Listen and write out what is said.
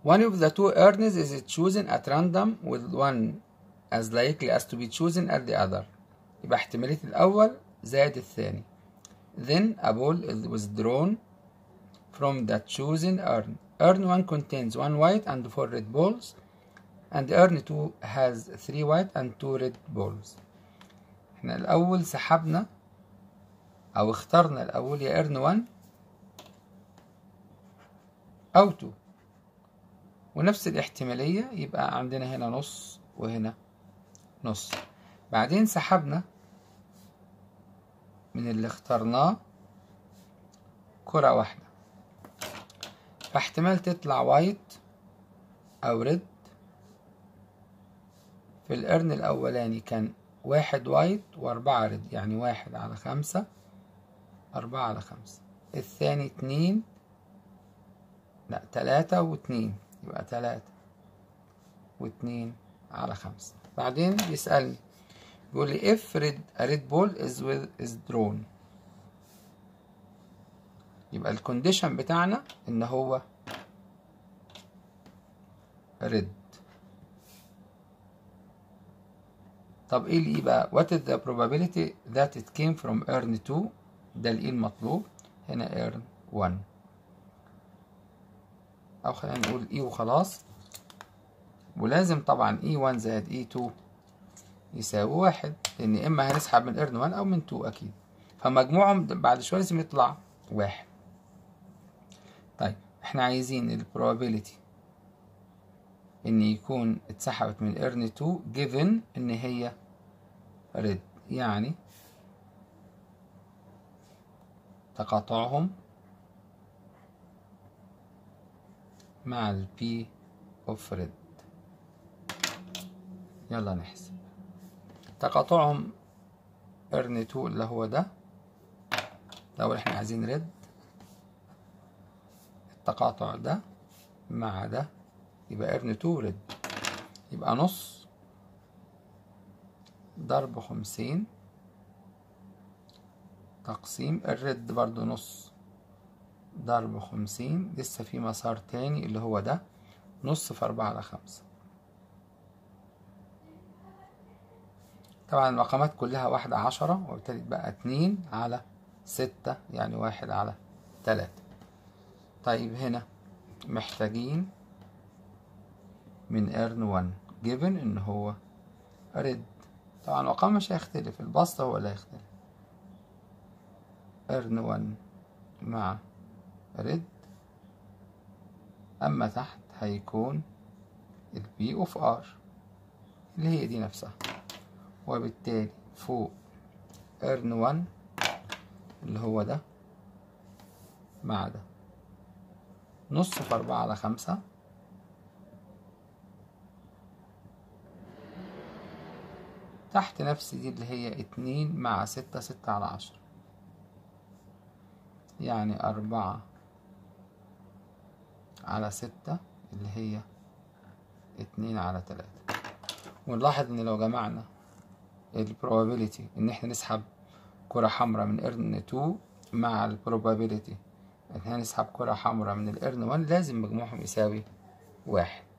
one of the two earnings is chosen at random with one as likely as to be chosen as the other يبقى احتمالية الأول زائد الثاني then a ball is withdrawn from the chosen urn urn 1 contains one white and four red balls and urn 2 has three white and two red balls احنا الأول سحبنا أو اخترنا الأول يا urn 1 أو 2 ونفس الاحتمالية يبقى عندنا هنا نص وهنا نص بعدين سحبنا من اللي اخترناه كرة واحدة فاحتمال تطلع وايت أو ريد في القرن الأولاني كان واحد وايت وأربعة ريد يعني واحد على خمسة أربعة على خمسة الثاني اتنين لا تلاتة واتنين يبقى تلاتة واتنين على خمسة بعدين بيسألني بيقول لي if red a red ball is with is drawn يبقى الكونديشن بتاعنا ان هو red طب ايه اللي بقى what is the probability that it came from earn 2 ده الايه المطلوب هنا earn 1 او خلينا نقول اي وخلاص ولازم طبعا اي 1 زائد اي 2 يساوي واحد لان اما هنسحب من ايرن 1 او من 2 اكيد فمجموعهم بعد شويه لازم يطلع واحد طيب احنا عايزين البروبابيلتي ان يكون اتسحبت من ايرن 2 given ان هي ريد يعني تقاطعهم مع البي اوف ريد يلا نحسب تقاطعهم ارن 2 اللي هو ده لو احنا عايزين ريد التقاطع ده مع ده يبقى ارن 2 ريد يبقى نص ضرب خمسين تقسيم الريد برضو نص ضرب خمسين لسه في مسار تاني اللي هو ده نص في أربعة على خمسة طبعا الرقمات كلها واحدة عشرة وبالتالي بقى اتنين على ستة يعني واحد على تلاتة طيب هنا محتاجين من ايرن 1 جيفن ان هو ريد طبعا الرقم مش هيختلف البسط هو اللي هيختلف ايرن 1 مع ريد اما تحت هيكون البي اوف ار اللي هي دي نفسها وبالتالي فوق ايرن 1 اللي هو ده مع ده نص في أربعة على خمسة تحت نفس دي اللي هي اتنين مع ستة ستة على عشرة يعني أربعة على ستة اللي هي اتنين على تلاتة ونلاحظ ان لو جمعنا البروبابيلتي ان احنا نسحب كرة حمراء من ايرن 2 مع البروبابيلتي ان احنا نسحب كرة حمراء من الايرن 1 لازم مجموعهم يساوي واحد